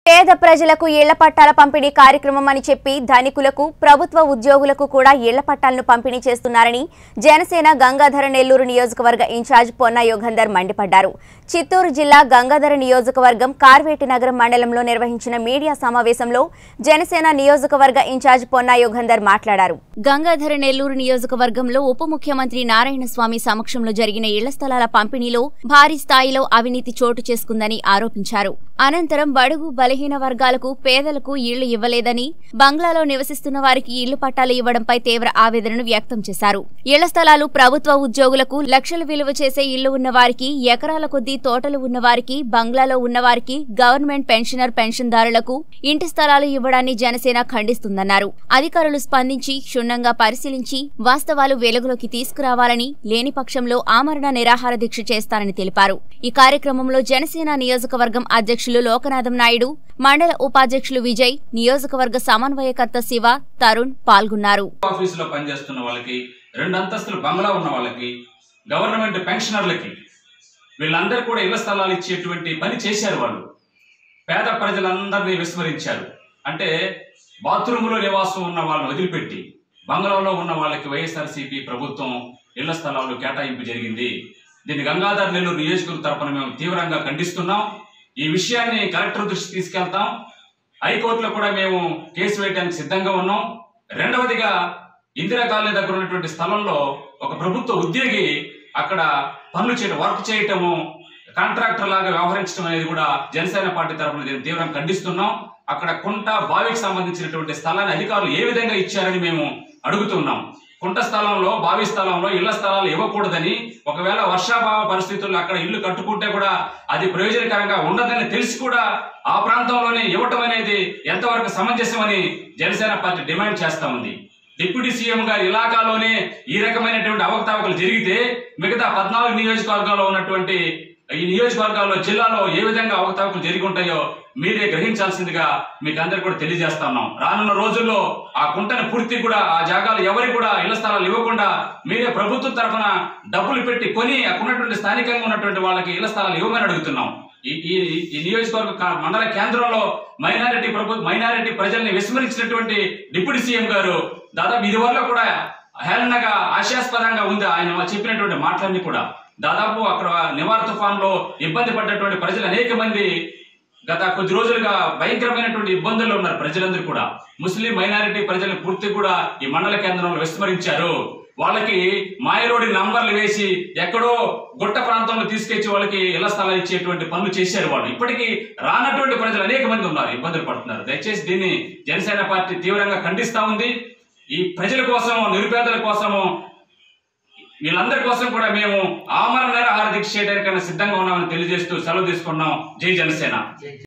పేద ప్రజలకు ఇళ్ల పట్టాల పంపిణీ కార్యక్రమం అని చెప్పి ధనికులకు ప్రభుత్వ ఉద్యోగులకు కూడా ఇళ్ల పట్టాలను పంపిణీ చేస్తున్నారని జనసేన గంగాధర నెల్లూరు నియోజకవర్గ ఇన్ఛార్జ్ పొన్న యోగంధర్ మండిపడ్డారు చిత్తూరు జిల్లా గంగాధర నియోజకవర్గం కార్వేటి నగరం మండలంలో నిర్వహించిన మీడియా సమావేశంలో జనసేన నియోజకవర్గ ఇన్ఛార్జ్ పొన్న యోగంధర్ మాట్లాడారు గంగాధర నెల్లూరు నియోజకవర్గంలో ఉప ముఖ్యమంత్రి నారాయణ స్వామి సమక్షంలో జరిగిన ఇళ్ల స్థలాల పంపిణీలో భారీ స్థాయిలో అవినీతి చోటు చేసుకుందని ఆరోపించారు అనంతరం బడుగు బలహీన వర్గాలకు పేదలకు ఇళ్లు ఇవ్వలేదని బంగ్లాలో నివసిస్తున్న వారికి ఇళ్లు పట్టాలు ఇవ్వడంపై తీవ్ర ఆవేదనను వ్యక్తం చేశారు ఇళ్ల స్థలాలు ప్రభుత్వ ఉద్యోగులకు లక్షలు విలువ చేసే ఇళ్లు ఉన్న వారికి ఎకరాల కొద్దీ తోటలు ఉన్న వారికి బంగ్లాలో ఉన్న వారికి గవర్నమెంట్ పెన్షనర్ పెన్షన్దారులకు ఇంటి స్థలాలు ఇవ్వడాన్ని జనసేన ఖండిస్తుందన్నారు అధికారులు స్పందించి క్షుణ్ణంగా పరిశీలించి వాస్తవాలు వెలుగులోకి తీసుకురావాలని లేని పక్షంలో ఆమరణ నిరాహార దీక్ష చేస్తారని తెలిపారు ఈ కార్యక్రమంలో జనసేన నియోజకవర్గం అధ్యక్షులు లోకనాథం నాయుడు మండల ఉపాధ్యక్షులు విజయ్ నియోజకవర్గ సమన్వయకర్త శివ తరుణ్ పాల్గొన్నారు ఆఫీసులో పనిచేస్తున్న వాళ్ళకి రెండు అంతస్తులు బంగ్లా ఉన్న వాళ్ళకి గవర్నమెంట్ పెన్షనర్లకి వీళ్ళందరూ కూడా ఇళ్ల స్థలాలు ఇచ్చేటువంటి పని చేశారు వాళ్ళు పేద ప్రజలందరినీ విస్మరించారు అంటే బాత్రూంలో నివాసం ఉన్న వాళ్ళని వదిలిపెట్టి బంగ్లాలో ఉన్న వాళ్ళకి వైఎస్ఆర్సీపీ ప్రభుత్వం ఇళ్ల స్థలాలు కేటాయింపు జరిగింది దీన్ని గంగాధర్ నెల్లూరు నియోజకవర్గ తరపున మేము తీవ్రంగా ఖండిస్తున్నాం ఈ విషయాన్ని కలెక్టర్ దృష్టికి తీసుకెళ్తాం హైకోర్టులో కూడా మేము కేసు వేయడానికి సిద్ధంగా ఉన్నాం రెండవదిగా ఇందిరా కాలనీ దగ్గర ఉన్నటువంటి స్థలంలో ఒక ప్రభుత్వ ఉద్యోగి అక్కడ పనులు చేయడం వర్క్ చేయటము కాంట్రాక్టర్ లాగా వ్యవహరించడం అనేది కూడా జనసేన పార్టీ తరఫున దీన్ని తీవ్రంగా ఖండిస్తున్నాం అక్కడ కుంట బావికి సంబంధించినటువంటి స్థలాన్ని అధికారులు ఏ విధంగా ఇచ్చారని మేము అడుగుతున్నాం కుంట స్థలంలో బావి స్థలంలో ఇళ్ల స్థలాలు ఇవ్వకూడదని ఒకవేళ వర్షాభావ పరిస్థితుల్లో అక్కడ ఇల్లు కట్టుకుంటే కూడా అది ప్రయోజనకరంగా ఉండదని తెలిసి కూడా ఆ ప్రాంతంలోనే ఇవ్వటం అనేది ఎంతవరకు సమంజసమని జనసేన పార్టీ డిమాండ్ చేస్తా ఉంది డిప్యూటీ సీఎం గారి ఇలాకాలోనే ఈ రకమైనటువంటి అవకతవకలు జరిగితే మిగతా పద్నాలుగు నియోజకవర్గాల్లో ఉన్నటువంటి ఈ నియోజకవర్గాల్లో జిల్లాలో ఏ విధంగా అవకతవకలు జరిగి ఉంటాయో మీరే గ్రహించాల్సిందిగా మీకు అందరికి కూడా తెలియజేస్తున్నాం రానున్న రోజుల్లో ఆ కుంటని పూర్తి కూడా ఆ జాగాలు ఎవరికి కూడా ఇళ్ల స్థలాలు ఇవ్వకుండా మీరే ప్రభుత్వం తరఫున డబ్బులు పెట్టి కొని అక్కడ ఉన్నటువంటి స్థానికంగా ఉన్నటువంటి వాళ్ళకి ఇళ్ల స్థలాలు ఇవ్వమని అడుగుతున్నాం ఈ ఈ ఈ నియోజకవర్గ కా- మండల కేంద్రంలో మైనారిటీ ప్రభు మైనారిటీ ప్రజల్ని విస్మరించినటువంటి డిప్యూటీ సీఎం గారు దాదాపు ఇది వల్ల కూడా హేళనగా ఆశాస్పదంగా ఉంది ఆయన చెప్పినటువంటి మాటలన్నీ కూడా దాదాపు అక్కడ నివార్ తుఫాన్ లో ఇబ్బంది పడ్డటువంటి ప్రజలు అనేక మంది గత కొద్ది రోజులుగా భయంకరమైనటువంటి ఇబ్బందుల్లో ఉన్నారు ప్రజలందరూ కూడా ముస్లిం మైనారిటీ ప్రజలను పూర్తి కూడా ఈ మండల కేంద్రంలో విస్మరించారు వాళ్ళకి మాయరోడి నంబర్లు వేసి ఎక్కడో గుట్ట ప్రాంతంలో తీసుకొచ్చి వాళ్ళకి ఇళ్ల స్థలాలు ఇచ్చేటువంటి పనులు చేశారు వాళ్ళు ఇప్పటికీ రానటువంటి ప్రజలు అనేక మంది ఉన్నారు ఇబ్బందులు పడుతున్నారు దయచేసి దీన్ని జనసేన పార్టీ తీవ్రంగా ఖండిస్తా ఉంది ఈ ప్రజల కోసం నిరుపేదల కోసము వీళ్ళందరి కోసం కూడా మేము ఆమరణ నిరాహార దీక్ష చేయడానికైనా సిద్ధంగా ఉన్నామని తెలియజేస్తూ సెలవు తీసుకున్నాం జై జనసేన